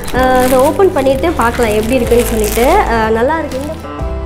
அதை ஓப்பன் பண்ணிவிட்டு பார்க்கலாம் எப்படி இருக்குன்னு சொல்லிட்டு அஹ், நல்லா இருக்கு இந்த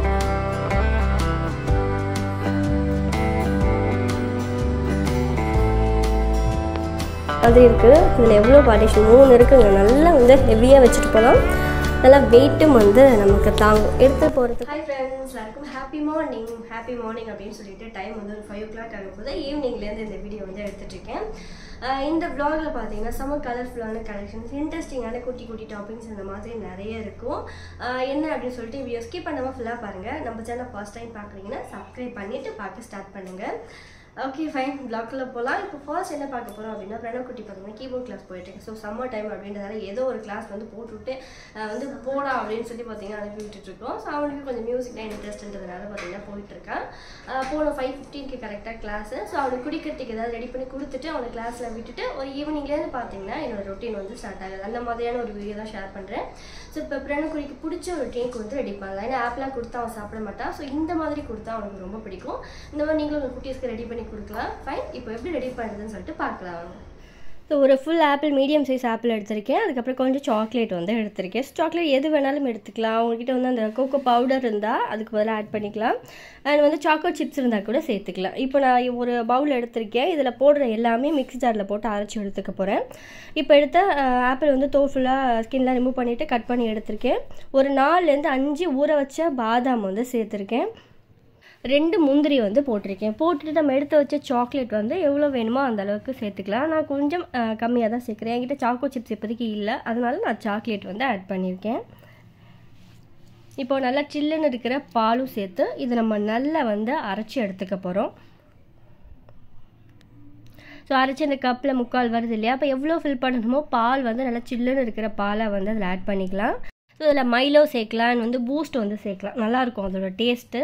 அது இருக்குது இதில் எவ்வளோ பார்ட்டிஷன் மூணு இருக்குங்க நல்லா வந்து ஹெவியாக வச்சுட்டு போகலாம் நல்லா வெயிட்டும் வந்து நமக்கு தாங்கும் எடுத்து போகிறதுக்கு ஹாய் ஃப்ரெண்ட்ஸ் எல்லாருக்கும் ஹாப்பி மார்னிங் ஹாப்பி மார்னிங் அப்படின்னு சொல்லிட்டு டைம் வந்து ஒரு ஃபைவ் ஓ கிளாக் ஆகும்போது ஈவினிங்லேருந்து இந்த வீடியோ வந்து எடுத்துட்டு இருக்கேன் ஆஹ் இந்த vlogல பார்த்தீங்கன்னா செம்ம கலர்ஃபுல்லான கலெக்ஷன்ஸ் இன்ட்ரெஸ்டிங்கான குட்டி குட்டி டாபிக்ஸ் இந்த மாதிரி நிறைய இருக்கும் ஆஹ் என்ன அப்படின்னு சொல்லிட்டு வீடியோ ஸ்கிப் பண்ணாமல் ஃபுல்லாக பாருங்கள் நம்ம சேனல் ஃபர்ஸ்ட் டைம் பார்க்குறீங்கன்னா சப்ஸ்கிரைப் பண்ணிவிட்டு பார்க்க ஸ்டார்ட் பண்ணுங்கள் ஓகே ஃபைன் பிளாக்ல போகலாம் இப்போ ஃபர்ஸ்ட் என்ன பார்க்க போகிறோம் அப்படின்னா பிரணவக்குட்டி பார்த்தீங்கன்னா கீபோர்ட் கிளாஸ் போயிட்டு ஸோ சம்மர் டைம் அப்படின்றதால ஏதோ ஒரு கிளாஸ் வந்து போட்டுவிட்டு அஹ், வந்து போடா அப்படின்னு சொல்லி பார்த்தீங்கன்னா அனுப்பி விட்டுட்டு இருக்கோம் ஸோ அவனுக்கு கொஞ்சம் மியூசிக்லாம் இன்ட்ரெஸ்ட்ன்றதுனால பார்த்தீங்கன்னா போயிட்டு இருக்கான் அஹ், போன ஃபைவ் ஃபிஃப்டீனுக்கு கரெக்டாக கிளாஸு ஸோ அவனுக்கு குடிக்கிறதுக்கு ஏதாவது ரெடி பண்ணி கொடுத்துட்டு அவனை கிளாஸில் விட்டுட்டு ஒரு ஈவினிங்லேருந்து பார்த்தீங்கன்னா என்னோட ரொட்டீன் வந்து ஸ்டார்ட் ஆகுது அந்த மாதிரியான ஒரு வீடியோ தான் ஷேர் பண்ணுறேன் ஸோ இப்போ பிரணக்குடிக்கு பிடிச்ச ஒரு ட்ரிங்க் வந்து ரெடி பண்ணலாம் ஏன்னா ஆப்லாம் கொடுத்தா அவன் சாப்பிட மாட்டான் ஸோ இந்த மாதிரி கொடுத்தா அவனுக்கு ரொம்ப பிடிக்கும் இந்த மாதிரி நீங்களும் உங்கள் குட்டீஸ்க்கு ரெடி பண்ணி கொடுக்கலாம் ஃபைன் இப்போ எப்படி ரெடி பண்ணுறதுன்னு சொல்லிட்டு பார்க்கலாம் வாங்க ஸோ ஒரு full apple medium size apple எடுத்திருக்கேன் அதுக்கப்புறம் கொஞ்சம் சாக்லேட் வந்து எடுத்திருக்கேன் சாக்லேட் எது வேணாலும் எடுத்துக்கலாம் உங்ககிட்ட வந்து அந்த கோகோ பவுடர் இருந்தால் அதுக்கு பதிலாக ஆட் பண்ணிக்கலாம் அண்ட் வந்து சாக்கோ சிப்ஸ் இருந்தால் கூட சேர்த்துக்கலாம் இப்போ நான் ஒரு பவுல் எடுத்திருக்கேன் இதில் போடுற எல்லாமே மிக்ஸி ஜாரில் போட்டு அரைச்சி எடுத்துக்க போகிறேன் இப்போ எடுத்த ஆப்பிள் வந்து தோல் ஃபுல்லாக ஸ்கின்லாம் ரிமூவ் பண்ணிவிட்டு கட் பண்ணி எடுத்திருக்கேன் ஒரு நாலுலேருந்து அஞ்சு ஊற வச்ச பாதாம் வந்து சேர்த்துருக்கேன் ரெண்டு முந்திரி வந்து போட்டிருக்கேன் போட்டுட்டு நம்ம எடுத்து வச்ச சாக்லேட் வந்து எவ்வளோ வேணுமோ அந்த அளவுக்கு சேர்த்துக்கலாம் நான் கொஞ்சம் கம்மியாக தான் சேர்க்குறேன் என்கிட்ட சாக்கோ சிப்ஸ் இப்போதைக்கு இல்லை அதனால நான் சாக்லேட் வந்து ஆட் பண்ணியிருக்கேன் இப்போ நல்லா சில்லுன்னு இருக்கிற பாலும் சேர்த்து இது நம்ம நல்லா வந்து அரைச்சி எடுத்துக்க போகிறோம் ஸோ அரைச்சி அந்த கப்பில் முக்கால் வருது இல்லையா அப்போ எவ்வளோ ஃபில் பண்ணணுமோ பால் வந்து நல்லா சில்லுன்னு இருக்கிற பாலை வந்து அதில் ஆட் பண்ணிக்கலாம் ஸோ இதில் மைலோ சேர்க்கலாம் வந்து பூஸ்ட் வந்து சேர்க்கலாம் நல்லாயிருக்கும் அதோட டேஸ்ட்டு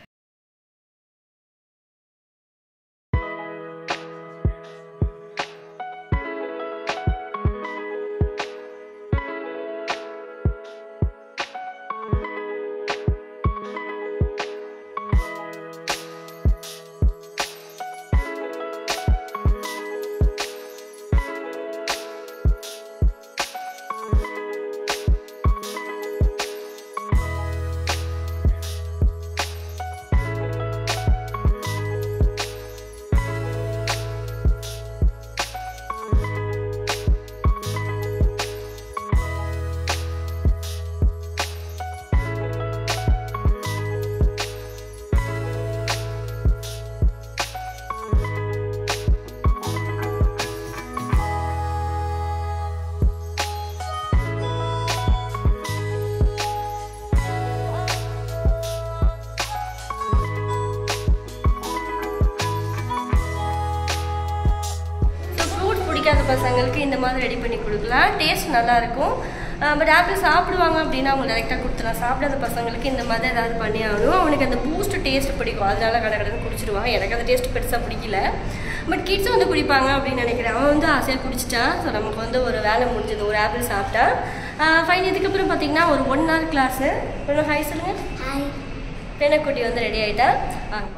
ஸோ ஃப்ரூட் பிடிக்காத பசங்களுக்கு இந்த மாதிரி ரெடி பண்ணி கொடுக்கலாம் டேஸ்ட் நல்லாயிருக்கும் பட் ஆப்பிள் சாப்பிடுவாங்க அப்படின்னா அவங்க டேரெக்டாக கொடுத்துலாம் சாப்பிடாத பசங்களுக்கு இந்த மாதிரி ஏதாவது பண்ணி ஆகணும் அவனுக்கு அந்த பூஸ்ட் டேஸ்ட் பிடிக்கும் அதனால கடை கடைன்னு குடிச்சிடுவான் எனக்கு அந்த டேஸ்ட் பெருசாக பிடிக்கல பட் கிட்ஸும் வந்து குடிப்பாங்க அப்படின்னு நினைக்கிறேன் அவன் வந்து ஆசையாக குடிச்சிட்டான் ஸோ நமக்கு வந்து ஒரு வேலை முடிஞ்சது ஒரு ஆப்பிள் சாப்பிட்டா ஃபைன் இதுக்கப்புறம் பார்த்தீங்கன்னா ஒரு ஒன் ஹவர் கிளாஸு ஒன்று ஹாய் சொல்லுங்கள் ஹாய் பெனக்குட்டி வந்து ரெடி ஆகிட்டா வாங்க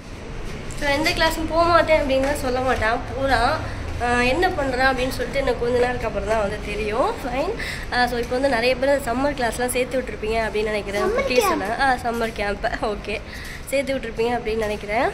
ஸோ எந்த கிளாஸும் போக மாட்டேன் அப்படிங்கிற சொல்ல மாட்டான் போகிறான் என்ன பண்ணுறான் அப்படின்னு சொல்லிட்டு எனக்கு கொஞ்ச நேரத்துக்கு அப்புறம் தான் வந்து தெரியும் ஃபைன் ஸோ இப்போ வந்து நிறைய பேர் சம்மர் கிளாஸ்லாம் சேர்த்து விட்ருப்பீங்க அப்படின்னு நினைக்கிறேன் குட்டீஸெல்லாம் ஆ சம்மர் கேம்ப்பு ஓகே சேர்த்து விட்ருப்பீங்க அப்படின்னு நினைக்கிறேன்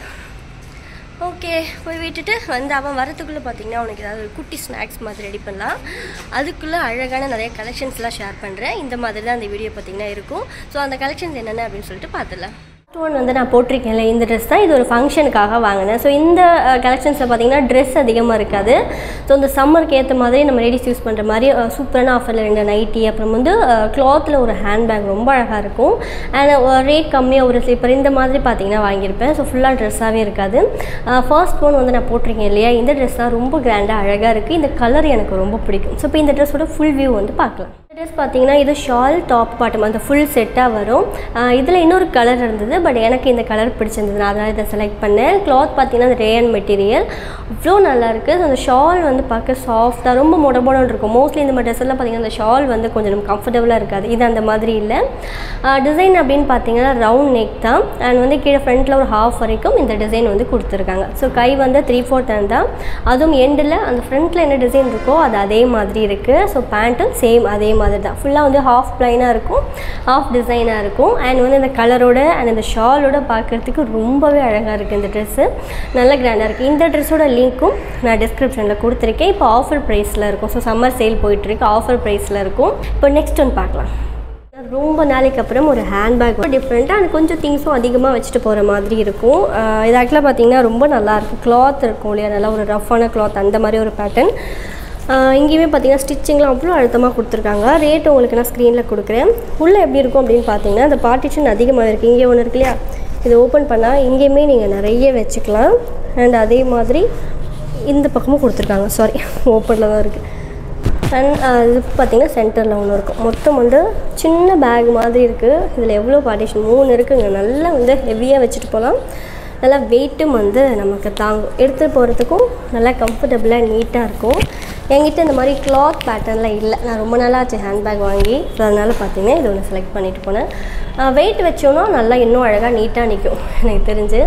ஓகே போய் விட்டுட்டு வந்து அவன் வரத்துக்குள்ளே பார்த்தீங்கன்னா அவனுக்கு ஏதாவது ஒரு குட்டி ஸ்நாக்ஸ் மாதிரி ரெடி பண்ணலாம் அதுக்குள்ளே அழகான நிறைய கலெக்ஷன்ஸ்லாம் ஷேர் பண்ணுறேன் இந்த மாதிரி தான் அந்த வீடியோ பார்த்தீங்கன்னா இருக்கும் ஸோ அந்த கலெக்ஷன்ஸ் என்னென்ன அப்படின்னு சொல்லிட்டு பார்த்துலாம் ஒன் வந்து நான் போட்டிருக்கேன்ல இந்த ட்ரெஸ் தான் இது ஒரு ஃபங்க்ஷனுக்காக வாங்கினேன் ஸோ இந்த கலெக்ஷன்ஸில் பார்த்தீங்கன்னா ட்ரெஸ் அதிகமாக இருக்காது ஸோ இந்த சம்மருக்கு ஏற்ற மாதிரி நம்ம லேடிஸ் யூஸ் பண்ணுற மாதிரி அஹ், சூப்பரான ஆஃபரில் ரெண்டு நைட்டி அப்புறம் வந்து கிளாத்தில் ஒரு ஹேண்ட்பேக் ரொம்ப அழகாக இருக்கும் அண்ட் ரேட் கம்மியாக ஒரு ஸ்லீப்பர் இந்த மாதிரி பார்த்தீங்கன்னா வாங்கியிருப்பேன் ஸோ ஃபுல்லாக ட்ரெஸ்ஸாகவே இருக்காது ஃபர்ஸ்ட் ஒன் வந்து நான் போட்டிருக்கேன் இல்லையா இந்த ட்ரெஸ் தான் ரொம்ப கிராண்டாக அழகாக இருக்குது இந்த கலர் எனக்கு ரொம்ப பிடிக்கும் ஸோ இப்போ இந்த ட்ரெஸ்ஸோட ஃபுல் வியூ வந்து பார்க்கலாம் ட்ரெஸ் பார்த்தீங்கன்னா இது ஷால் டாப் பாட்டம் அந்த ஃபுல் செட்டாக வரும் இதில் இன்னொரு கலர் இருந்தது பட் எனக்கு இந்த கலர் பிடிச்சிருந்தது நான் அதனால் இதை செலக்ட் பண்ணேன் கிளாத் பார்த்தீங்கன்னா அந்த ரேயன் மெட்டீரியல் அவ்வளோ நல்லா இருக்குது அந்த ஷால் வந்து பார்க்க சாஃப்டாக ரொம்ப மொடபோடன்னு இருக்கும் மோஸ்ட்லி இந்த மாதிரி ட்ரெஸ் எல்லாம் பார்த்தீங்கன்னா அந்த ஷால் வந்து கொஞ்சம் கம்ஃபர்டபுளாக இருக்காது இது அந்த மாதிரி இல்லை டிசைன் அப்படின்னு பார்த்தீங்கன்னா ரவுண்ட் நெக் தான் அண்ட் வந்து கீழே ஃப்ரண்ட்டில் ஒரு ஹாஃப் வரைக்கும் இந்த டிசைன் வந்து கொடுத்துருக்காங்க ஸோ கை வந்து த்ரீ ஃபோர்த் தான் அதுவும் எண்டில் அந்த ஃப்ரண்ட்டில் என்ன டிசைன் இருக்கோ அது அதே மாதிரி இருக்குது ஸோ பேண்ட்டும் சேம் அதே மாதிரி மாதிரி தான் ஃபுல்லாக வந்து ஹாஃப் ப்ளைனாக இருக்கும் ஹாஃப் டிசைனாக இருக்கும் அண்ட் வந்து இந்த கலரோட அண்ட் இந்த ஷாலோட பார்க்குறதுக்கு ரொம்பவே அழகாக இருக்குது இந்த ட்ரெஸ்ஸு நல்ல கிராண்டாக இருக்குது இந்த ட்ரெஸ்ஸோட லிங்க்கும் நான் டிஸ்கிரிப்ஷனில் கொடுத்துருக்கேன் இப்போ ஆஃபர் ப்ரைஸில் இருக்கும் ஸோ சம்மர் சேல் போயிட்டுருக்கு ஆஃபர் ப்ரைஸில் இருக்கும் இப்போ நெக்ஸ்ட் ஒன்று பார்க்கலாம் ரொம்ப நாளைக்கு அப்புறம் ஒரு ஹேண்ட்பேக் டிஃப்ரெண்ட்டாக அண்ட் கொஞ்சம் திங்ஸும் அதிகமாக வச்சுட்டு போகிற மாதிரி இருக்கும் ஆஹ் இது ஆக்சுவலாக பார்த்தீங்கன்னா ரொம்ப நல்லாயிருக்கும் கிளாத் இருக்கும் இல்லையா நல்லா ஒரு ரஃப்பான கிளாத் அந்த மாதிரி ஒரு பேட்டர்ன் இங்கேயுமே பார்த்தீங்கன்னா ஸ்டிச்சிங்லாம் அவ்வளோ அழுத்தமாக கொடுத்துருக்காங்க ரேட் உங்களுக்கு நான் ஸ்க்ரீனில் கொடுக்குறேன் உள்ளே எப்படி இருக்கும் அப்படின்னு பார்த்தீங்கன்னா அந்த பார்ட்டிஷன் அதிகமாக இருக்குது இங்கே ஒன்று இருக்கு இல்லையா இதை ஓப்பன் பண்ணால் இங்கேயுமே நீங்கள் நிறைய வச்சுக்கலாம் அண்ட் அதே மாதிரி இந்த பக்கமும் கொடுத்துருக்காங்க சாரி ஓப்பனில் தான் இருக்குது அண்ட் இது பார்த்தீங்கன்னா சென்டரில் ஒன்று இருக்கும் மொத்தம் வந்து சின்ன பேக் மாதிரி இருக்குது இதில் எவ்வளோ பார்ட்டிஷன் மூணு இருக்குங்க நல்லா வந்து ஹெவியாக வச்சுட்டு போகலாம் நல்லா வெயிட்டும் வந்து நமக்கு தாங்கும் எடுத்துகிட்டு போகிறதுக்கும் நல்லா கம்ஃபர்டபுளாக நீட்டாக இருக்கும் என்கிட்ட இந்த மாதிரி கிளாத் பேட்டர்ன்லாம் இல்லை நான் ரொம்ப நாளாக ஆச்சு ஹேண்ட்பேக் வாங்கி ஸோ அதனால் பார்த்தீங்கன்னா இது ஒன்று செலக்ட் பண்ணிட்டு போனேன் வெயிட் வச்சோன்னா நல்லா இன்னும் அழகாக நீட்டாக நிற்கும் எனக்கு தெரிஞ்சு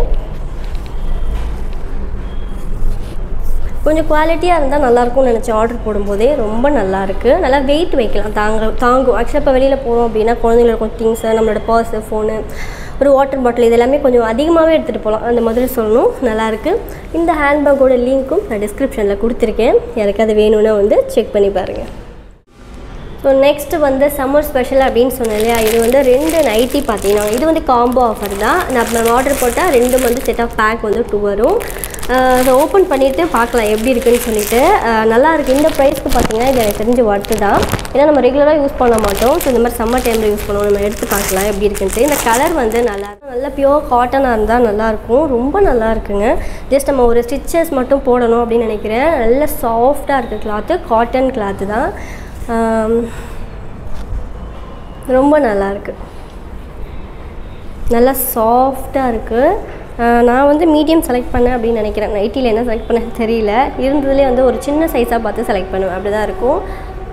கொஞ்சம் குவாலிட்டியாக இருந்தால் நல்லாயிருக்கும்னு நினச்சேன் ஆர்டர் போடும்போதே ரொம்ப நல்லா இருக்கு நல்லா வெயிட் வைக்கலாம் தாங்க தாங்கும் ஆக்சுவலாக இப்போ வெளியில் போகிறோம் அப்படின்னா குழந்தைங்களுக்கு கொஞ்சம் திங்ஸு நம்மளோட பர்ஸு ஃபோனு ஒரு வாட்டர் பாட்டில் இது எல்லாமே கொஞ்சம் அதிகமாகவே எடுத்துகிட்டு போகலாம் அந்த மாதிரி சொல்லணும் நல்லாயிருக்கு இந்த ஹேண்ட்பேக்கோட லிங்க்கும் நான் டிஸ்கிரிப்ஷனில் கொடுத்துருக்கேன் எனக்கு அது வேணும்னா வந்து செக் பண்ணி பாருங்கள் ஸோ நெக்ஸ்ட் வந்து சம்மர் ஸ்பெஷல் அப்படின்னு சொன்னேன் இல்லையா இது வந்து ரெண்டு நைட்டி பார்த்தீங்கன்னா இது வந்து காம்போ ஆஃபர் தான் நம்ம ஆர்டர் போட்டால் ரெண்டும் வந்து செட் ஆஃப் பேக் வந்து டூ வரும் ஸோ ஓப்பன் பண்ணிவிட்டு பார்க்கலாம் எப்படி இருக்குன்னு சொல்லிட்டு அஹ் நல்லா இருக்குது இந்த ப்ரைஸ்க்கு பார்த்தீங்கன்னா இது எனக்கு தெரிஞ்ச ஒர்த்து தான் ஏன்னா நம்ம ரெகுலராக யூஸ் பண்ண மாட்டோம் ஸோ இந்த மாதிரி சம்மர் டைமில் யூஸ் பண்ணுவோம் நம்ம எடுத்து பார்க்கலாம் எப்படி இருக்குன்ட்டு இந்த கலர் வந்து நல்லா இருக்கும் நல்லா பியோர் காட்டனாக இருந்தால் நல்லாயிருக்கும் ரொம்ப நல்லா இருக்குங்க ஜஸ்ட் நம்ம ஒரு ஸ்டிச்சஸ் மட்டும் போடணும் அப்படின்னு நினைக்கிறேன் நல்ல சாஃப்டாக இருக்குது கிளாத்து காட்டன் கிளாத்து தான் ஆம், ரொம்ப நல்லா இருக்கு நல்லா சாஃப்டாக இருக்குது நான் வந்து மீடியம் செலக்ட் பண்ணேன் அப்படின்னு நினைக்கிறேன் நைட்டியில் என்ன செலக்ட் பண்ணேன்னு தெரியல இருந்ததுலேயே வந்து ஒரு சின்ன சைஸாக பார்த்து செலக்ட் பண்ணுவேன் அப்படி தான் இருக்கும்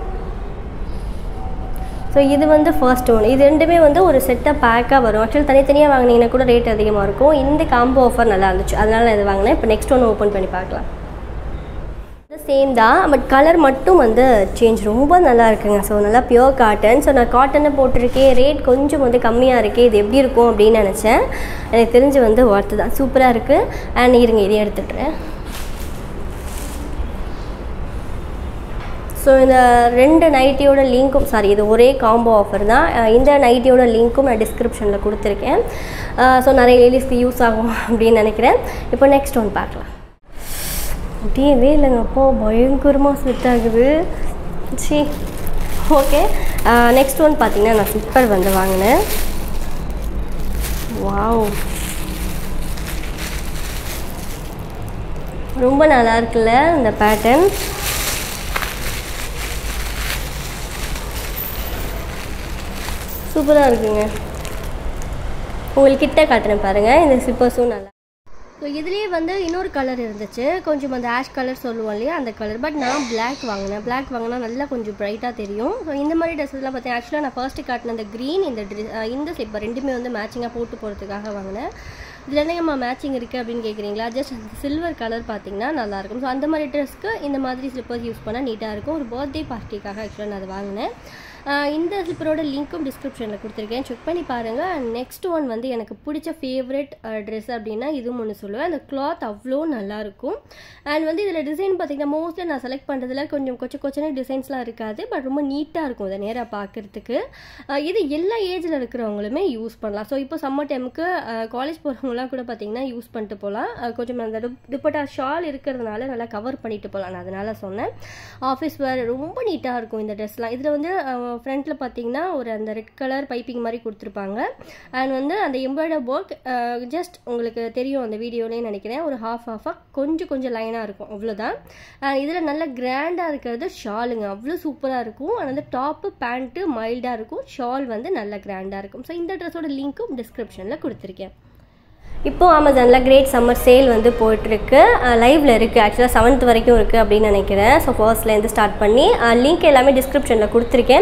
ஸோ இது வந்து ஃபர்ஸ்ட் ஒன் இது ரெண்டுமே வந்து ஒரு செட்டாக பேக்காக வரும் ஆக்சுவலி தனித்தனியாக வாங்கினீங்கன்னா கூட ரேட் அதிகமாக இருக்கும் இந்த காம்போ ஆஃபர் நல்லா இருந்துச்சு அதனால நான் இது வாங்கினேன் இப்போ நெக்ஸ்ட் ஒன்று ஓப்பன் பண்ணி பார்க்கலாம் சேம் தான் பட் கலர் மட்டும் வந்து சேஞ்ச் ரொம்ப நல்லா இருக்குங்க ஸோ நல்லா பியோர் காட்டன் ஸோ நான் காட்டனை போட்டிருக்கேன் ரேட் கொஞ்சம் வந்து கம்மியாக இருக்கே இது எப்படி இருக்கும் அப்படின்னு நினச்சேன் எனக்கு தெரிஞ்சு வந்து ஒர்த்து தான் சூப்பராக இருக்குது அண்ட் இருங்க இதையும் எடுத்துட்டுறேன் ஸோ இந்த ரெண்டு நைட்டியோட லிங்க்கும் சாரி இது ஒரே காம்போ ஆஃபர் தான் அஹ் இந்த நைட்டியோட லிங்க்கும் நான் டிஸ்கிரிப்ஷனில் கொடுத்துருக்கேன் ஸோ நிறைய லேடிஸ்க்கு யூஸ் ஆகும் அப்படின்னு நினைக்கிறேன் இப்போ நெக்ஸ்ட் ஒன் பார்க்கலாம் முடியவே இல்லைங்க அப்போ பயங்கரமாக ஸ்வெட் ஆகுது சி ஓகே நெக்ஸ்ட் ஒன் பார்த்தீங்கன்னா நான் ஸ்லிப்பர் வந்து வாங்கினேன் வாவ் ரொம்ப நல்லா இருக்குல்ல இந்த பேட்டர்ன் சூப்பராக இருக்குங்க உங்களுக்கு கிட்ட காட்டுறேன் பாருங்கள் இந்த ஸ்லிப்பர்ஸும் நல்லா ஸோ இதுலேயே வந்து இன்னொரு கலர் இருந்துச்சு கொஞ்சம் அந்த ஆஷ் கலர் சொல்லுவோம் இல்லையா அந்த கலர் பட் நான் Black வாங்கினேன் Black வாங்கினா நல்லா கொஞ்சம் பிரைட்டாக தெரியும் ஸோ இந்த மாதிரி ட்ரெஸ்ஸஸ்லாம் பார்த்தீங்கன்னா ஆக்சுவலாக நான் ஃபர்ஸ்ட்டு காட்டின அந்த க்ரீன் இந்த ட்ரெஸ் இந்த ஸ்லிப்பர் ரெண்டுமே வந்து மேட்சிங்காக போட்டு போகிறதுக்காக வாங்கினேன் இதில் என்னங்கம்மா மேட்சிங் இருக்குது அப்படின்னு கேட்குறீங்களா ஜஸ்ட் சில்வர் கலர் பார்த்தீங்கன்னா நல்லாயிருக்கும் ஸோ அந்த மாதிரி ட்ரெஸ்க்கு இந்த மாதிரி ஸ்லிப்பர்ஸ் யூஸ் பண்ணால் நீட்டாக இருக்கும் ஒரு பர்த்டே பார்ட்டிக்காக ஆக்சுவலாக நான் அதை வாங்கினேன் ஆஹ் இந்த ஸ்லிப்பரோட லிங்க்கும் டிஸ்கிரிப்ஷனில் கொடுத்துருக்கேன் செக் பண்ணி பாருங்கள் நெக்ஸ்ட் ஒன் வந்து எனக்கு பிடிச்ச ஃபேவரட் ட்ரெஸ் அப்படின்னா இதுவும் ஒன்று சொல்லுவேன் அந்த கிளாத் அவ்வளோ நல்லாயிருக்கும் அண்ட் வந்து இதில் டிசைன் பார்த்தீங்கன்னா மோஸ்ட்லி நான் செலக்ட் பண்ணுறதுல கொஞ்சம் கொச்ச கொச்சன டிசைன்ஸ்லாம் இருக்காது பட் ரொம்ப நீட்டாக இருக்கும் இதை நேராக பார்க்குறதுக்கு இது எல்லா ஏஜில் இருக்கிறவங்களுமே யூஸ் பண்ணலாம் ஸோ இப்போ சம்மர் டைமுக்கு காலேஜ் போகிறவங்களாம் கூட பார்த்தீங்கன்னா யூஸ் பண்ணிட்டு போகலாம் கொஞ்சம் அந்த துப்- துப்பட்டா ஷால் இருக்கிறதுனால நல்லா கவர் பண்ணிட்டு போகலாம் நான் அதனால சொன்னேன் ஆஃபீஸ் வேர் ரொம்ப நீட்டாக இருக்கும் இந்த ட்ரெஸ்லாம் இதில் வந்து ஃப்ரண்ட்டில் பார்த்தீங்கன்னா ஒரு அந்த ரெட் கலர் பைப்பிங் மாதிரி கொடுத்துருப்பாங்க அண்ட் வந்து அந்த எம்ப்ராய்டர் ஒர்க் ஜஸ்ட் உங்களுக்கு தெரியும் அந்த வீடியோலேயே நினைக்கிறேன் ஒரு ஹாஃப் ஹாஃபாக கொஞ்சம் கொஞ்சம் லைனாக இருக்கும் அவ்வளோதான் இதில் நல்ல கிராண்டாக இருக்கிறது ஷாலுங்க அவ்வளோ சூப்பராக இருக்கும் and வந்து டாப்பு பேண்ட்டு மைல்டாக இருக்கும் ஷால் வந்து நல்ல கிராண்டாக இருக்கும் ஸோ இந்த ட்ரெஸ்ஸோட லிங்க்கும் டிஸ்கிரிப்ஷனில் கொடுத்துருக்கேன் இப்போ அமேசானில் கிரேட் சம்மர் சேல் வந்து போயிட்டுருக்கு லைவில் இருக்குது ஆக்சுவலாக செவன்த் வரைக்கும் இருக்குது அப்படின்னு நினைக்கிறேன் ஸோ ஃபர்ஸ்ட்லேருந்து ஸ்டார்ட் பண்ணி லிங்க் எல்லாமே டிஸ்கிரிப்ஷனில் கொடுத்துருக்கேன்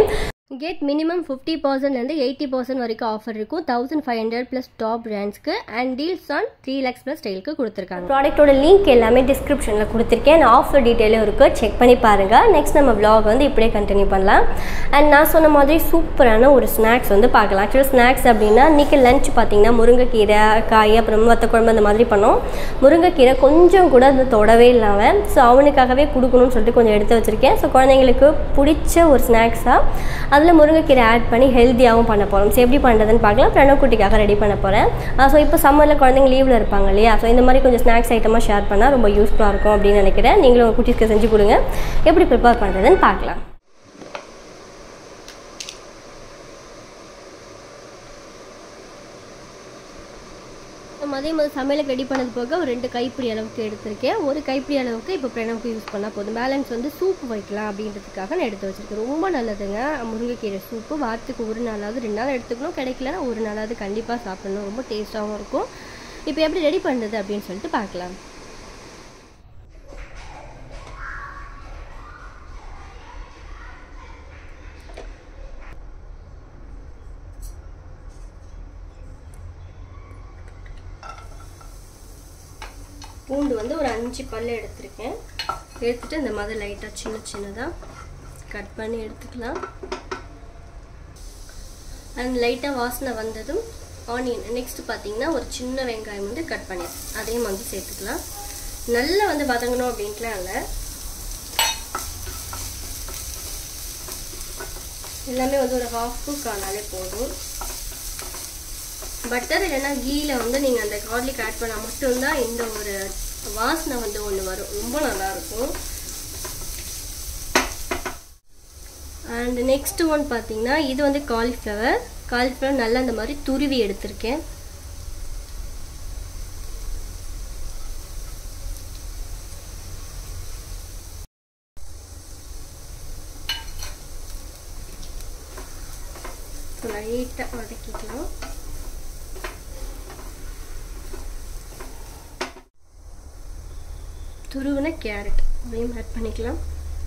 கெட் மினிமம் ஃபிஃப்டி பர்சன்ட்லேருந்து எயிட்டி பர்சன்ட் வரைக்கும் ஆஃபர் இருக்கும் thousand five hundred plus top பிராண்ட்ஸ்க்கு and deals on three lakhs plus ஸ்டைலுக்கு கொடுத்துருக்காங்க ப்ராடக்ட்டோட லிங்க் எல்லாமே டிஸ்கிரிப்ஷனில் கொடுத்துருக்கேன் அண்ட் ஆஃபர் டீட்டெயிலும் இருக்குது செக் பண்ணி பாருங்கள் நெக்ஸ்ட் நம்ம vlog வந்து இப்படியே கண்டினியூ பண்ணலாம் அண்ட் நான் சொன்ன மாதிரி சூப்பரான ஒரு ஸ்நாக்ஸ் வந்து பார்க்கலாம் ஆக்சுவலாக ஸ்நாக்ஸ் அப்படின்னா இன்றைக்கி லஞ்ச் பார்த்தீங்கன்னா முருங்கைக்கீரை காய் அப்புறம் வத்த குழம்பு அந்த மாதிரி பண்ணோம் முருங்கைக்கீரை கொஞ்சம் கூட அது தொடவே இல்லாமல் ஸோ அவனுக்காகவே கொடுக்கணும்னு சொல்லிட்டு கொஞ்சம் எடுத்து வச்சுருக்கேன் ஸோ குழந்தைங்களுக்கு பிடிச்ச ஒரு ஸ்நாக்ஸாக அதில் முருங்கைக்கீரை ஆட் பண்ணி ஹெல்த்தியாகவும் பண்ண போகிறோம் ஸோ எப்படி பண்ணுறதுன்னு பார்க்கலாம் பிரணக்குட்டிக்காக ரெடி பண்ண போகிறேன் ஸோ இப்போ சம்மரில் குழந்தைங்க லீவில் இருப்பாங்க இல்லையா ஸோ இந்த மாதிரி கொஞ்சம் ஸ்நாக்ஸ் ஐட்டமாக ஷேர் பண்ணால் ரொம்ப யூஸ்ஃபுல்லாக இருக்கும் அப்படின்னு நினைக்கிறேன் நீங்களும் உங்கள் குட்டீஸ்க்கு செஞ்சு கொடுங்க எப்படி ப்ரிப்பேர் பண்ணுறதுன்னு பார்க்கலாம் நம்ம அதே மாதிரி சமையலுக்கு ரெடி பண்ணது போக ஒரு ரெண்டு கைப்பிடி அளவுக்கு எடுத்திருக்கேன் ஒரு கைப்பிடி அளவுக்கு இப்போ பிரணவுக்கு யூஸ் பண்ணால் போதும் பேலன்ஸ் வந்து சூப் வைக்கலாம் அப்படின்றதுக்காக நான் எடுத்து வச்சிருக்கேன் ரொம்ப நல்லதுங்க முருங்கைக்கீரை சூப்பு வாரத்துக்கு ஒரு நாளாவது ரெண்டு நாள் எடுத்துக்கணும் கிடைக்கலன்னா ஒரு நாளாவது கண்டிப்பாக சாப்பிடணும் ரொம்ப டேஸ்ட்டாகவும் இருக்கும் இப்போ எப்படி ரெடி பண்ணுறது அப்படின்னு சொல்லிட்டு பார்க்கலாம் பூண்டு வந்து ஒரு அஞ்சு பல்லு எடுத்திருக்கேன் எடுத்துட்டு இந்த மாதிரி லைட்டாக சின்ன சின்னதாக கட் பண்ணி எடுத்துக்கலாம் அண்ட் லைட்டாக வாசனை வந்ததும் ஆனியன் நெக்ஸ்ட் பார்த்தீங்கன்னா ஒரு சின்ன வெங்காயம் வந்து கட் பண்ணி அதையும் வந்து சேர்த்துக்கலாம் நல்லா வந்து வதங்கணும் அப்படின்ட்டுலாம் இல்லை எல்லாமே வந்து ஒரு ஹாஃப் குக் ஆனாலே போதும் பட்டர் இல்லைன்னா கீயில் வந்து நீங்கள் அந்த கார்லிக் ஆட் பண்ணால் மட்டும்தான் இந்த ஒரு வாசனை வந்து ஒன்று வரும் ரொம்ப நல்லாயிருக்கும் அண்ட் நெக்ஸ்ட் ஒன் பார்த்தீங்கன்னா இது வந்து காலிஃப்ளவர் காலிஃப்ளவர் நல்லா இந்த மாதிரி துருவி எடுத்திருக்கேன் லைட்டாக வதக்கிக்கலாம் துருவின கேரட் அதையும் ஆட் பண்ணிக்கலாம்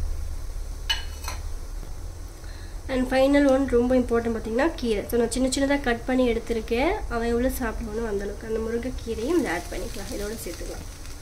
அண்ட் ஃபைனல் ஒன் ரொம்ப இம்பார்ட்டன்ட் பார்த்தீங்கன்னா கீரை ஸோ நான் சின்ன சின்னதாக கட் பண்ணி எடுத்திருக்கேன் அவன் எவ்வளோ சாப்பிடுவானோ அந்தளவுக்கு அந்த முருங்கைக்கீரையும் இதை ஆட் பண்ணிக்கலாம் இதோட சேர்த்துக்கலாம்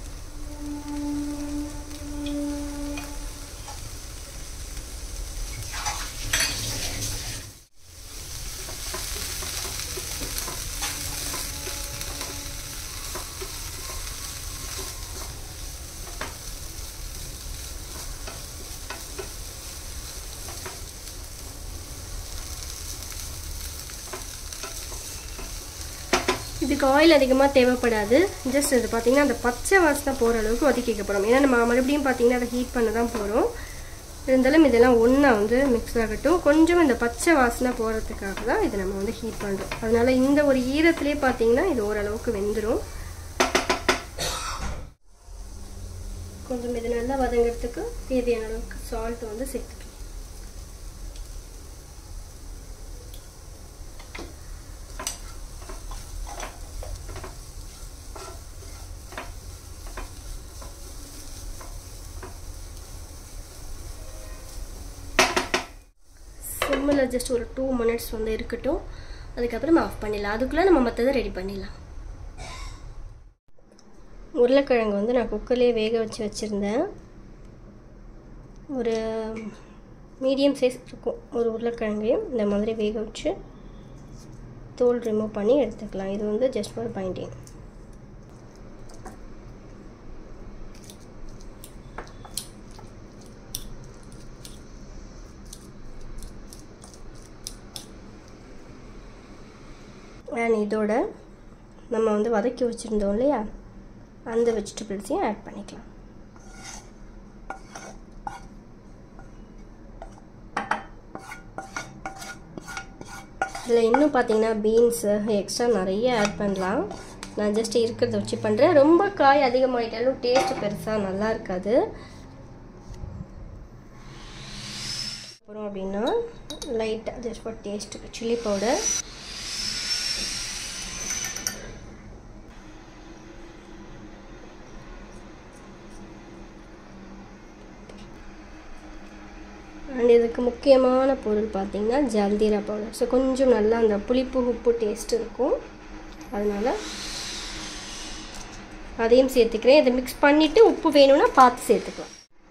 இதுக்கு ஆயில் அதிகமாக தேவைப்படாது ஜஸ்ட் இது பார்த்தீங்கன்னா அந்த பச்சை வாசனை போகிற அளவுக்கு வதக்கிக்க போகிறோம் ஏன்னா நம்ம மறுபடியும் பார்த்தீங்கன்னா அதை ஹீட் பண்ண தான் போகிறோம் இருந்தாலும் இதெல்லாம் ஒன்றா வந்து மிக்ஸ் ஆகட்டும் கொஞ்சம் இந்த பச்சை வாசனை போகிறதுக்காக தான் இதை நம்ம வந்து ஹீட் பண்ணுறோம் அதனால இந்த ஒரு ஈரத்துலேயே பார்த்தீங்கன்னா இது ஓரளவுக்கு வெந்துடும் கொஞ்சம் இது நல்லா வதங்கிறதுக்கு தேவையான அளவுக்கு சால்ட் வந்து சேர்த்துக்கலாம் சிம்மில் ஜஸ்ட் ஒரு டூ மினிட்ஸ் வந்து இருக்கட்டும் அதுக்கப்புறம் ஆஃப் பண்ணிடலாம் அதுக்குள்ளே நம்ம மற்றதை ரெடி பண்ணிடலாம் உருளைக்கிழங்கு வந்து நான் குக்கர்லேயே வேக வச்சு வச்சுருந்தேன் ஒரு மீடியம் சைஸ் இருக்கும் ஒரு உருளைக்கிழங்கையும் இந்த மாதிரி வேக வச்சு தோல் ரிமூவ் பண்ணி எடுத்துக்கலாம் இது வந்து ஜஸ்ட் ஃபார் பைண்டிங் அண்ட் இதோட நம்ம வந்து வதக்கி வச்சுருந்தோம் இல்லையா அந்த வெஜிடபிள்ஸையும் ஆட் பண்ணிக்கலாம் இதில் இன்னும் பார்த்தீங்கன்னா பீன்ஸு எக்ஸ்ட்ரா நிறைய ஆட் பண்ணலாம் நான் ஜஸ்ட் இருக்கிறத வச்சு பண்ணுறேன் ரொம்ப காய் அதிகமாகிட்டாலும் டேஸ்ட் பெருசாக நல்லா இருக்காது அப்புறம் அப்படின்னா லைட்டாக ஜஸ்ட் ஃபார் டேஸ்ட்டுக்கு சில்லி பவுடர் அண்ட் இதுக்கு முக்கியமான பொருள் பார்த்திங்கன்னா ஜல்தீரா பவுடர் ஸோ கொஞ்சம் நல்லா அந்த புளிப்பு உப்பு டேஸ்ட் இருக்கும் அதனால் அதையும் சேர்த்துக்கிறேன் இதை மிக்ஸ் பண்ணிவிட்டு உப்பு வேணும்னா பார்த்து சேர்த்துக்கலாம்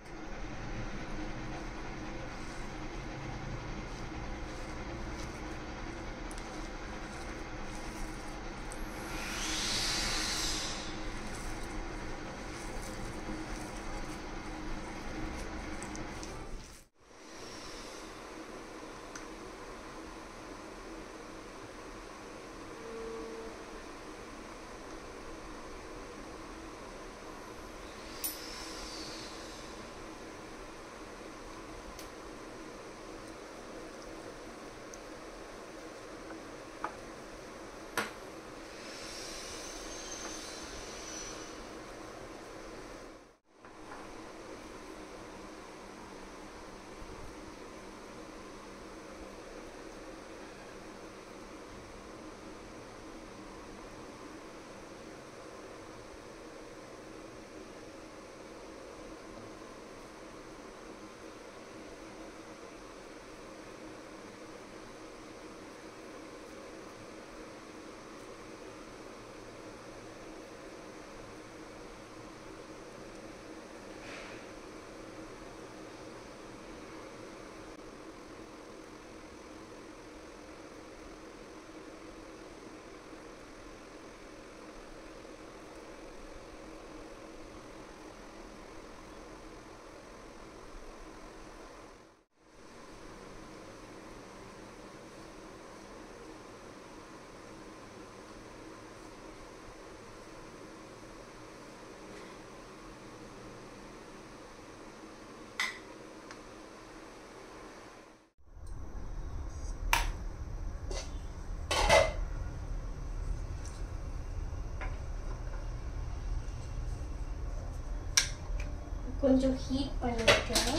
கொஞ்சம் ஹீட் பண்ணி வைக்கலாம்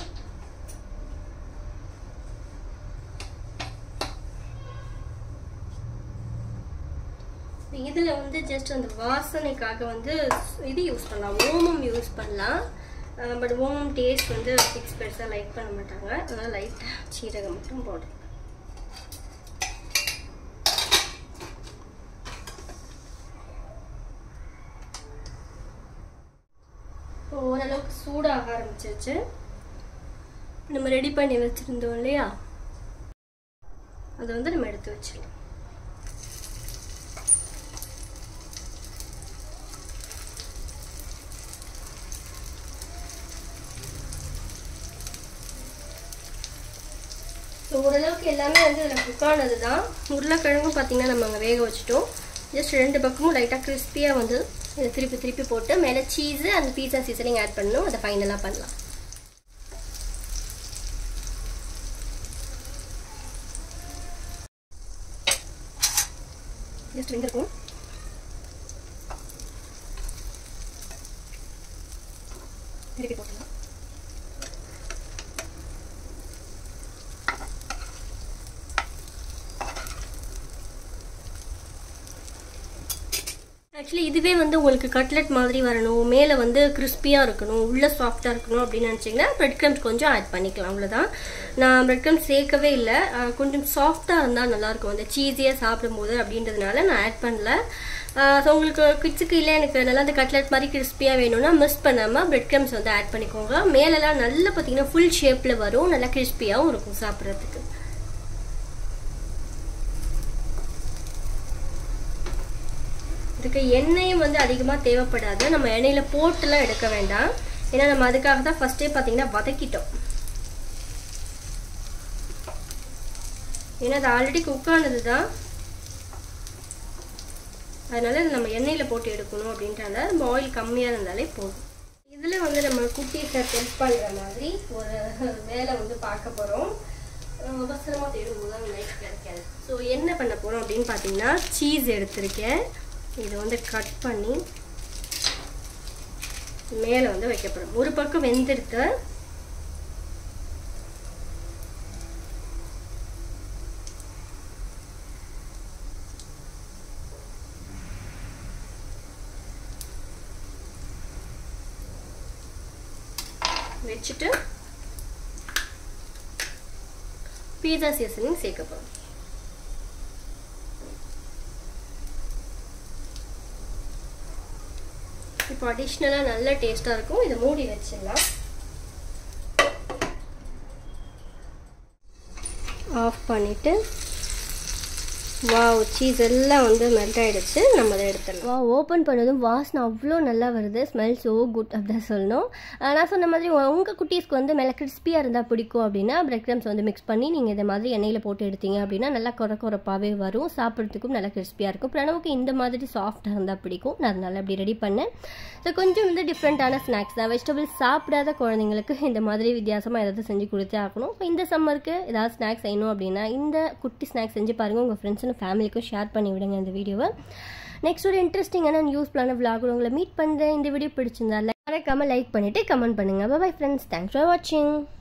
இதில் வந்து ஜஸ்ட் அந்த வாசனைக்காக வந்து இது யூஸ் பண்ணலாம் ஓமம் யூஸ் பண்ணலாம் பட் ஓமம் டேஸ்ட் வந்து ஃபிக்ஸ் பெருசாக லைக் பண்ண மாட்டாங்க அதனால் லைட்டாக சீரகம் மட்டும் போடுறேன் இப்போ ஓரளவுக்கு சூடாக ஆரம்பிச்சிருச்சு நம்ம ரெடி பண்ணி வச்சுருந்தோம் இல்லையா அதை வந்து நம்ம எடுத்து வச்சிடலாம் ஸோ ஓரளவுக்கு எல்லாமே வந்து இதில் குக் ஆனது தான் உருளைக்கிழங்கும் பார்த்தீங்கன்னா நம்ம அங்கே வேக வச்சுட்டோம் ஜஸ்ட் ரெண்டு பக்கமும் லைட்டாக கிறிஸ்பியாக வந்து இதை திருப்பி திருப்பி போட்டு மேலே சீஸு அந்த பீஸா சீசனிங் ஆட் பண்ணணும் அதை ஃபைனலாக பண்ணலாம் ஜஸ்ட் ரெண்டு இருக்கும் திருப்பி போட்டுக்கலாம் ஆக்சுவலி இதுவே வந்து உங்களுக்கு கட்லெட் மாதிரி வரணும் மேலே வந்து கிறிஸ்பியாக இருக்கணும் உள்ளே சாஃப்டாக இருக்கணும் அப்படின்னு நினச்சிங்கன்னா பிரெட் க்ரம்ஸ் கொஞ்சம் ஆட் பண்ணிக்கலாம் அவ்வளோதான் நான் பிரெட் க்ரம்ஸ் சேர்க்கவே இல்லை அஹ் கொஞ்சம் சாஃப்டாக இருந்தால் நல்லாயிருக்கும் அந்த சீஸியாக சாப்பிடும்போது அப்படின்றதுனால நான் ஆட் பண்ணல ஸோ உங்களுக்கு கிட்ஸுக்கு இல்லை எனக்கு நல்லா அந்த கட்லெட் மாதிரி கிறிஸ்பியாக வேணும்னா மிஸ் பண்ணாமல் பிரெட் க்ரம்ஸ் வந்து ஆட் பண்ணிக்கோங்க மேலெல்லாம் நல்லா பார்த்தீங்கன்னா ஃபுல் ஷேப்பில் வரும் நல்லா கிறிஸ்பியாகவும் இருக்கும் சாப்பிட்றதுக்கு இதுக்கு எண்ணெயும் வந்து அதிகமாக தேவைப்படாது நம்ம எண்ணெயில் போட்டுலாம் எடுக்க வேண்டாம் ஏன்னா நம்ம அதுக்காக தான் ஃபஸ்ட்டே பார்த்தீங்கன்னா வதக்கிட்டோம் ஏன்னா அது ஆல்ரெடி குக் ஆனது தான் அதனால நம்ம எண்ணெயில் போட்டு எடுக்கணும் அப்படின்றத நம்ம ஆயில் கம்மியாக இருந்தாலே போதும் இதில் வந்து நம்ம குட்டீஸை டெஸ்ட் பண்ணுற மாதிரி ஒரு வேலை வந்து பார்க்க போகிறோம் அவசரமாக தேடும்போது தான் லைஃப் கிடைக்காது ஸோ என்ன பண்ண போகிறோம் அப்படின்னு பார்த்தீங்கன்னா சீஸ் எடுத்திருக்கேன் இதை வந்து கட் பண்ணி மேலே வந்து வைக்க போகிறோம் ஒரு பக்கம் வெந்திருக்கு வச்சுட்டு பீஸா சீசனிங் சேர்க்க போகிறோம் இப்போ அடிஷ்னலாக நல்ல டேஸ்ட்டாக இருக்கும் இதை மூடி வச்சிடலாம் ஆஃப் பண்ணிவிட்டு வாவ் சீஸ் எல்லாம் வந்து மெல்ட் ஆகிடுச்சு நம்ம அதை எடுத்துடலாம் வா ஓப்பன் பண்ணதும் வாசனை அவ்வளோ நல்லா வருது ஸ்மெல் ஸோ குட் அப்படின்னு சொல்லணும் ஆஹ் நான் சொன்ன மாதிரி உங்கள் குட்டீஸ்க்கு வந்து மேலே கிறிஸ்பியாக இருந்தால் பிடிக்கும் அப்படின்னா பிரெட் க்ரம்ஸ் வந்து மிக்ஸ் பண்ணி நீங்கள் இந்த மாதிரி எண்ணெயில் போட்டு எடுத்தீங்க அப்படின்னா நல்லா குறை குறைப்பாகவே வரும் சாப்பிட்றதுக்கும் நல்லா கிறிஸ்பியாக இருக்கும் பிரணவுக்கு இந்த மாதிரி சாஃப்டாக இருந்தால் பிடிக்கும் நான் அதனால அப்படி ரெடி பண்ணேன் ஸோ கொஞ்சம் வந்து டிஃப்ரெண்ட்டான ஸ்நாக்ஸ் தான் வெஜிடபிள்ஸ் சாப்பிடாத குழந்தைங்களுக்கு இந்த மாதிரி வித்தியாசமாக ஏதாவது செஞ்சு கொடுத்தே ஆகணும் இப்போ இந்த சம்மருக்கு ஏதாவது ஸ்நாக்ஸ் செய்யணும் அப்படின்னா இந்த குட்டி ஸ்நாக்ஸ் செஞ்சு பாருங்கள் உங்கள் ஃப்ரெண்ட்ஸ் அண்ட் ஃபேமிலிக்கும் ஷேர் பண்ணி விடுங்க இந்த வீடியோவை நெக்ஸ்ட் ஒரு இன்ட்ரெஸ்டிங்கான யூஸ்ஃபுல்லான விளாக் உங்களை மீட் பண்ணுறேன் இந்த வீடியோ பிடிச்சிருந்தா மறக்காமல் லைக் பண்ணிவிட்டு கமெண்ட் பண்ணுங்கள் பை ஃப்ரெண்ட்ஸ் தேங்க்ஸ் ஃபார் வாட்சிங்